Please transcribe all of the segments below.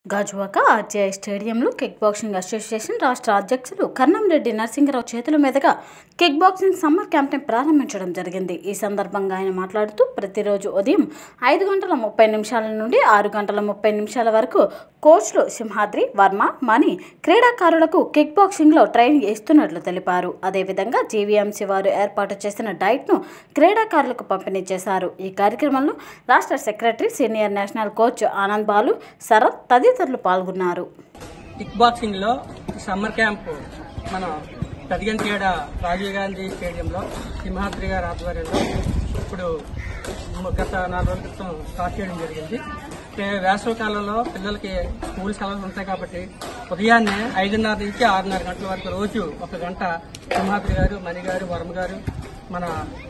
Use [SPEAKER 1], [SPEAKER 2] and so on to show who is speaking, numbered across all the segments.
[SPEAKER 1] Gajuwaka RTI స్టేడియంలో kick boxing association రాష్ట్ర అధ్యక్షులు కన్నంరెడ్డి నరసింహరావు చేతుల మీదుగా కిక్ బాక్సింగ్ సమ్మర్ క్యాంప్ని ప్రారంభించడం జరిగింది ఈ సందర్భంగా ఆయన మాట్లాడుతూ ప్రతిరోజు ఉదయం ఐదు గంటల ముప్పై నిమిషాల నుండి ఆరు గంటల ముప్పై నిమిషాల వరకు కోచ్లు సింహాద్రి వర్మ మణి క్రీడాకారులకు కిక్ బాక్సింగ్లో ట్రైనింగ్ ఇస్తున్నట్లు తెలిపారు అదేవిధంగా జీవీఎంసీ వారు ఏర్పాటు చేసిన డైట్ను క్రీడాకారులకు పంపిణీ చేశారు ఈ కార్యక్రమంలో రాష్ట్ర secretary senior national coach Anand Balu Sarath తదితరులు పాల్గొన్నారు
[SPEAKER 2] కిక్ బాక్సింగ్ లో సమ్మర్ క్యాంప్ మన తదిగంతేడ రాజీవ్ గాంధీ స్టేడియంలో సింహాద్రి గారి ఆధ్వర్యంలో ఇప్పుడు గత నాలుగు రోజుల క్రితం స్టార్ట్ చేయడం జరిగింది వే- వేసవి కాలంలో పిల్లలకి స్కూల్ సెలవులు ఉంటాయి కాబట్టి ఉదయాన్నే ఐదున్నర నుంచి ఆరున్నర గంటల వరకు రోజు ఒక గంట సింహాద్రి గారు మణి గారు వర్మ గారు మన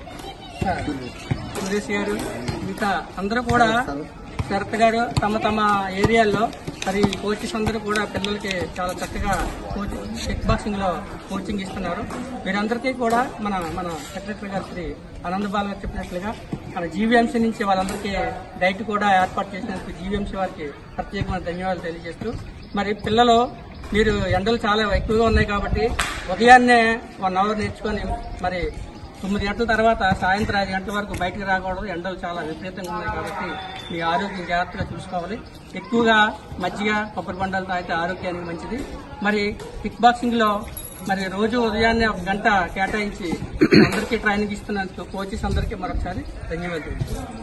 [SPEAKER 2] సురేష్ గారు ఇంకా అందరూ కూడా శరత్ గారు తమ తమ ఏరియాల్లో మరి కోచెస్ అందరూ కూడా పిల్లలకి చాలా చక్కగా కోచింగ్ కిక్ బాక్సింగ్ లో కోచింగ్ ఇస్తున్నారు వీరందరికీ కూడా మన మన సెక్రటరీ గారు శ్రీ ఆనంద్ బాల్ గారు చెప్పినట్లుగా మన జీవీఎంసీ నుంచి వాళ్ళందరికీ డైట్ కూడా ఏర్పాటు చేసినందుకు జీవీఎంసీ వారికి ప్రత్యేకమైన ధన్యవాదాలు తెలియజేస్తూ మరి పిల్లలు మీరు ఎండలు చాలా ఎక్కువగా ఉన్నాయి కాబట్టి ఉదయాన్నే వన్ అవర్ నేర్చుకొని మరి తొమ్మిది గంటల తర్వాత సాయంత్రం ఐదు గంటల వరకు బయటకు రాకూడదు ఎండలు చాలా విపరీతంగా ఉన్నాయి కాబట్టి మీ ఆరోగ్యం జాగ్రత్తగా చూసుకోవాలి ఎక్కువగా మజ్జిగ కొబ్బరి బండాలు తాగితే ఆరోగ్యానికి మంచిది మరి కిక్ బాక్సింగ్ లో మరి రోజు ఉదయాన్నే ఒక గంట కేటాయించి అందరికీ ట్రైనింగ్ ఇస్తున్నందుకు కోచెస్ అందరికీ మరొకసారి ధన్యవాదాలు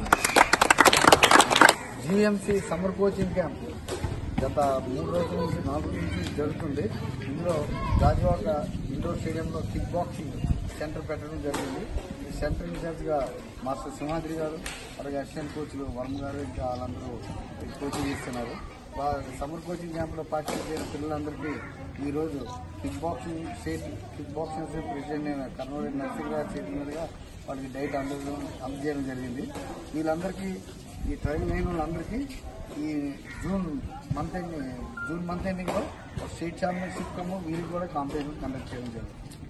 [SPEAKER 3] జీఎంసీ సమ్మర్ కోచింగ్ క్యాంప్ గత మూడు రోజుల నుంచి నాలుగు రోజుల నుంచి జరుగుతుంది ఇందులో గాజువాక ఇండోర్ స్టేడియంలో కిక్ బాక్సింగ్ సెంటర్ పెట్టడం జరిగింది ఈ సెంటర్ ఇన్ఛార్జ్గా మాస్టర్ సింహాద్రి గారు అలాగే అసిస్టెంట్ కోచ్లు వర్మ గారు ఇంకా వాళ్ళందరూ కోచింగ్ ఇస్తున్నారు వా- సమ్మర్ కోచింగ్ క్యాంప్లో పార్టిసిపేట్ చేసిన పిల్లలందరికీ ఈరోజు kick boxing state kick boxing association president అయిన కర్నూలు నర్సింగ్ గారి చేతి మీదుగా వాళ్ళకి డైట్ అందజేయడం అందజేయడం జరిగింది వీళ్ళందరికీ ఈ ట్రైనింగ్ అయిన వాళ్ళందరికీ ఈ June month ending June month ఎండింగ్లో స్టేట్ ఛాంపియన్షిప్ వీరికి కూడా కాంపిటీషన్ కండక్ట్ చేయడం జరిగింది